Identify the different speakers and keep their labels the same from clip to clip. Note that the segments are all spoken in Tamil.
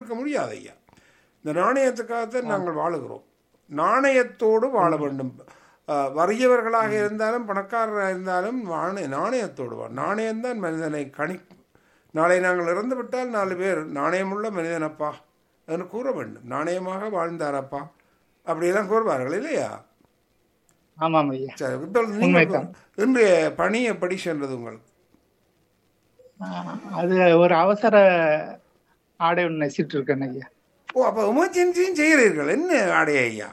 Speaker 1: இருக்க முடியாது ஐயா இந்த நாணயத்துக்காகத்தான் நாங்கள் வாழுகிறோம் நாணயத்தோடு வாழ வேண்டும் அஹ், வறியவர்களாக இருந்தாலும் பணக்காரராக இருந்தாலும் நாணய நாணயத்தோடு வா நாணயம்தான் மனிதனை கணி நாளை நாங்கள் இறந்து விட்டால் நாலு பேர் நாணயமுள்ள மனிதனப்பா என்று கூற வேண்டும் நாணயமாக வாழ்ந்தாரப்பா அப்படியெல்லாம் கூறுவார்கள் இல்லையா
Speaker 2: ஆமாம் ஐயா
Speaker 1: சரி இப்பொழுது நீங்கள்
Speaker 2: உண்மைதான்.
Speaker 1: இன்றைய பணி எப்படி சென்றது உங்களுக்கு
Speaker 2: ஆஹ் அது ஒரு அவசர ஆடை ஒன்று நெசிட்டு இருக்கேன் ஐயா
Speaker 1: ஓ அப்போ எமர்ஜென்சியும் செய்கிறீர்கள் என்ன ஆடை ஐயா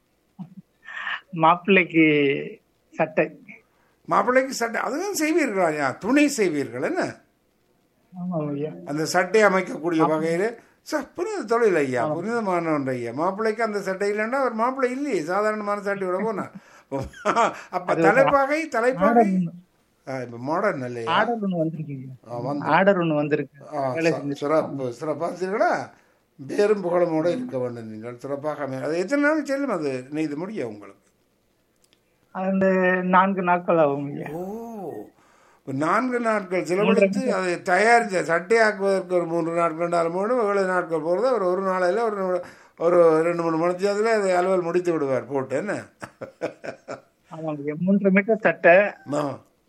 Speaker 2: மாப்பிள்ளைக்கு சட்டை
Speaker 1: மாப்பிள்ளைக்கு சட்டை அதுவும் செய்வீர்களா ஐயா துணை செய்வீர்கள் என்ன
Speaker 2: ஆமாம் ஐயா
Speaker 1: அந்த சட்டை அமைக்கக்கூடிய வகையில் சார் புனித தொழில் ஐயா புனிதமான ஒன்று ஐயா மாப்பிள்ளைக்கு அந்த சட்டை இல்லைன்னா அவர் மாப்பிள்ளை இல்லையே சாதாரணமான சட்டையோட போனா அப்ப தலைப்பாகை தலைப்பாகை இப்போ மாடர்ன் இல்லையா
Speaker 2: ஆர்டர் ஒன்று வந்திருக்கீங்க
Speaker 1: ஆ, வந்து
Speaker 2: ஆர்டர் ஒன்று வந்திருக்கு
Speaker 1: ஆ, ச- சிறப்பு சிறப்பாக பார்த்தீர்களா பேரும் புகழமோட இருக்க வேண்டும் நீங்கள் சிறப்பாக அமை அது எத்தனை நாள் செல்லும் அது நெய்து முடியும் உங்களுக்கு
Speaker 2: அந்த நான்கு நாட்கள் ஆகும் ஐயா
Speaker 1: ஓ இப்ப நான்கு நாட்கள் செலவழித்து அதை தயாரித்த சட்டையாக்குவதற்கு ஒரு மூன்று நாட்கள் நாலு மூணு ஏழு நாட்கள் போகிறது அவர் ஒரு நாளையில் ஒரு ஒரு ரெண்டு மூணு மணிச்சதில் அதை அலுவல் முடித்து விடுவார் போட்டு என்ன
Speaker 2: ஆமாம் ஐயா மூன்றரை மீட்டர் சட்டை
Speaker 1: ஆ.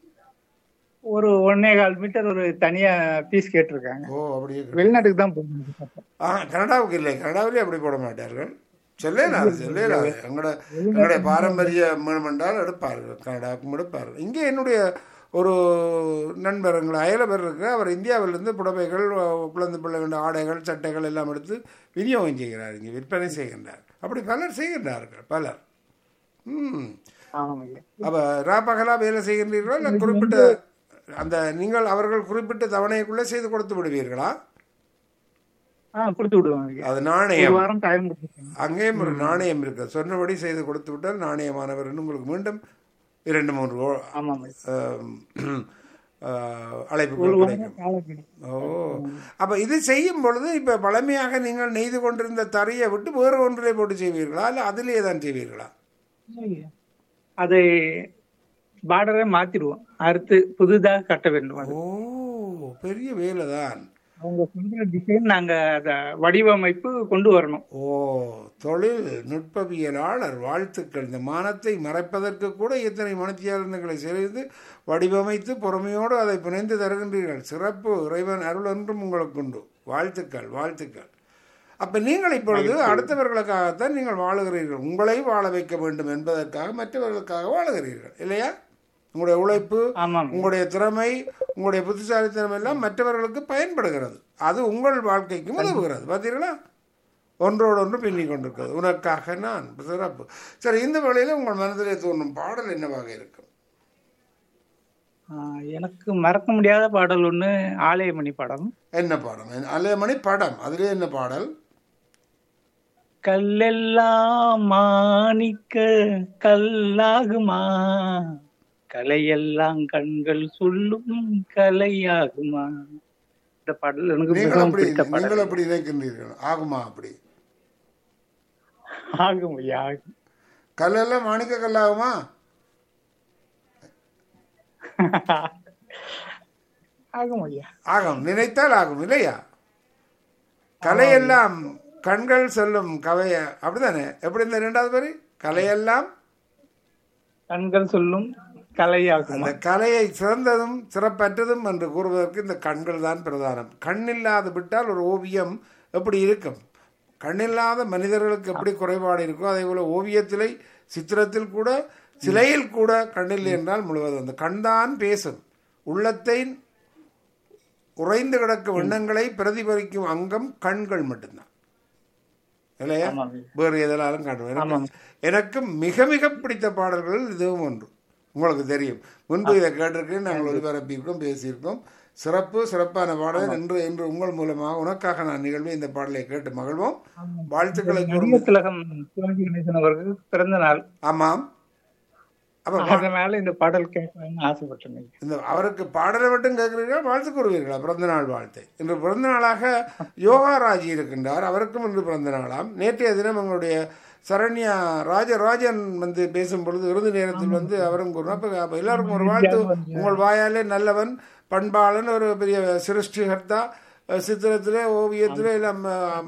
Speaker 2: ஒரு ஒன்னே கால் மீட்டர் ஒரு தனியா பீஸ் கேட்டிருக்காங்க
Speaker 1: ஓ அப்படியே
Speaker 2: வெளிநாட்டுக்கு தான் போகணும் சட்டை
Speaker 1: ஆ கனடாவுக்கு இல்லை கனடாவிலே அப்படி போட மாட்டார்கள் சொல்லலாது சொல்லலாது எங்களோட எங்களுடைய பாரம்பரிய மீனமென்றால் எடுப்பார்கள் கனடாவுக்கும் எடுப்பார்கள் இங்கே என்னுடைய ஒரு நண்பர் எங்களை அயலவர் இருக்கு அவர் இந்தியாவிலிருந்து புடவைகள் குழந்தை பிள்ளைகள் ஆடைகள் சட்டைகள் எல்லாம் எடுத்து விநியோகம் செய்கிறார் இங்கே விற்பனை செய்கின்றார் அப்படி பலர் செய்கின்றார்கள் பலர் ம்
Speaker 2: ஆமாம் ஐயா
Speaker 1: அப்போ ராப்பகலா வேலை செய்கின்றீர்களா இல்லை குறிப்பிட்ட அந்த நீங்கள் அவர்கள் குறிப்பிட்ட தவணைக்குள்ளே செய்து கொடுத்து விடுவீர்களா
Speaker 2: ஆ கொடுத்து விடுவாங்க ஐயா
Speaker 1: அது
Speaker 2: ஒரு
Speaker 1: நாணயம்
Speaker 2: வாரம் டைம் கொடுத்துருக்காங்க
Speaker 1: அங்கேயும் ஒரு நாணயம் இருக்கு சொன்னபடி செய்து கொடுத்து விட்டால் நாணயமானவர் என்று உங்களுக்கு மீண்டும் இரண்டு மூன்று ஓ-
Speaker 2: ஆமாம் ஐயா
Speaker 1: ஆம், ஆஹ், அழைப்புகள் கிடைக்கும்
Speaker 2: காலக்கெடு.
Speaker 1: ஓ அப்ப இது செய்யும் பொழுது இப்ப பழமையாக நீங்கள் நெய்து கொண்டிருந்த தரையை விட்டு வேறு ஒன்றிலே போட்டு செய்வீர்களா இல்ல அதிலேயே தான் செய்வீர்களா
Speaker 2: அதை பார்டரை மாத்திடுவோம் அறுத்து புதுதாக கட்ட வேண்டும் அது
Speaker 1: ஓ பெரிய வேலை தான்
Speaker 2: அவங்க சொல்ற டிசைன் நாங்க அத வடிவமைப்பு கொண்டு வரணும்
Speaker 1: ஓ தொழில் நுட்பவியலாளர் வாழ்த்துக்கள் இந்த மானத்தை மறைப்பதற்கு கூட இத்தனை மனத்தியாளர்களை செய்து வடிவமைத்து பொறுமையோடு அதை புனைந்து தருகின்றீர்கள் சிறப்பு இறைவன் அருள் என்றும் உங்களுக்கு உண்டு வாழ்த்துக்கள் வாழ்த்துக்கள் அப்ப நீங்கள் இப்பொழுது அடுத்தவர்களுக்காகத்தான் நீங்கள் வாழுகிறீர்கள் உங்களை வாழ வைக்க வேண்டும் என்பதற்காக மற்றவர்களுக்காக வாழுகிறீர்கள் இல்லையா உங்களுடைய உழைப்பு
Speaker 2: ஆமாம்
Speaker 1: உங்களுடைய திறமை உங்களுடைய புத்திசாலித்தனம் எல்லாம் மற்றவர்களுக்கு பயன்படுகிறது அது உங்கள் வாழ்க்கைக்கும் உதவுகிறது பார்த்தீங்களா ஒன்றோடு ஒன்று பின்னிக் கொண்டிருக்கிறது உனக்காக நான் சிறப்பு சரி இந்த வேளையில் உங்கள் மனதிலே தோன்றும் பாடல் என்னவாக இருக்கும்
Speaker 2: ஆஹ் எனக்கு மறக்க முடியாத பாடல் ஒண்ணு ஆலயமணி படம்
Speaker 1: என்ன பாடம் அலையமணி படம் அதிலே என்ன பாடல்
Speaker 2: கல்லெல்லாம் மாணிக்க கல்லாகுமா கலையெல்லாம் கண்கள் சொல்லும் கலையாகுமா இந்த பாடல் எனக்கு
Speaker 1: நீங்கள்
Speaker 2: மிகவும்
Speaker 1: அப்படி
Speaker 2: பிடித்த பாடல்
Speaker 1: நீங்கள் அப்படி நினைக்கின்றீர்கள் ஆகுமா அப்படி
Speaker 2: ஆகும் ஐயா ஆகும்.
Speaker 1: கல்லெல்லாம் மாணிக்க கல்லாகுமா
Speaker 2: ஆகும் ஐயா
Speaker 1: ஆகும் நினைத்தால் ஆகும் இல்லையா கலையெல்லாம் கண்கள் சொல்லும் கவைய அப்படிதானே எப்படி இந்த இரண்டாவது பேரு கலையெல்லாம்
Speaker 2: கண்கள் சொல்லும் கலையாகுமா
Speaker 1: அந்த கலையை சிறந்ததும் சிறப்பற்றதும் என்று கூறுவதற்கு இந்த கண்கள் தான் பிரதானம் கண்ணில்லாது விட்டால் ஒரு ஓவியம் எப்படி இருக்கும் கண்ணில்லாத மனிதர்களுக்கு எப்படி குறைபாடு இருக்கோ அதே போல ஓவியத்திலே சித்திரத்தில் கூட சிலையில் கூட கண்ணில்லை என்றால் முழுவதும் அந்த கண்தான் பேசும் உள்ளத்தை உறைந்து கிடக்கும் எண்ணங்களை பிரதிபலிக்கும் அங்கம் கண்கள் மட்டும்தான் இல்லையா
Speaker 2: ஆமாம் ஐயா.
Speaker 1: வேறு எதனாலும் காட்டுவேன் எனக்கு எனக்கு மிக மிக பிடித்த பாடல்கள் இதுவும் ஒன்று உங்களுக்கு தெரியும் முன்பு இதை கேட்டிருக்கேன் நாங்கள் ஒளிபரப்பியிருக்கோம் பேசியிருக்கோம் சிறப்பு சிறப்பான பாடல் என்று என்று உங்கள் மூலமாக உனக்காக நான் நிகழ்வு இந்த பாடலை கேட்டு மகிழ்வோம் வாழ்த்துக்களை கூறும்
Speaker 2: நடிகர் திலகம் சிவாஜி கணேசன் அவர்கள் பிறந்த நாள்
Speaker 1: ஆமாம் அப்ப
Speaker 2: அதனால இந்த பாடல் கேட்கணும்னு ஆசைப்பட்டேன் ஐயா.
Speaker 1: இந்த அவருக்கு பாடலை மட்டும் கேட்கிறீர்களா வாழ்த்து கூறுவீர்களா பிறந்த நாள் வாழ்த்தை இன்று பிறந்த நாளாக யோகாராஜி இருக்கின்றார் அவருக்கும் இன்று பிறந்த நாளாம் நேற்றைய தினம் எங்களுடைய சரண்யா ராஜராஜன் வந்து பேசும் பொழுது இறுதி நேரத்தில் வந்து அவரும் கூறினார் அப்ப அப்ப எல்லாருக்கும் ஒரு வாழ்த்து உங்கள் வாயாலே நல்லவன் பண்பாளன் ஒரு பெரிய சிருஷ்டிகர்த்தா சித்திரத்திலே ஓவியத்திலே எல்லாம்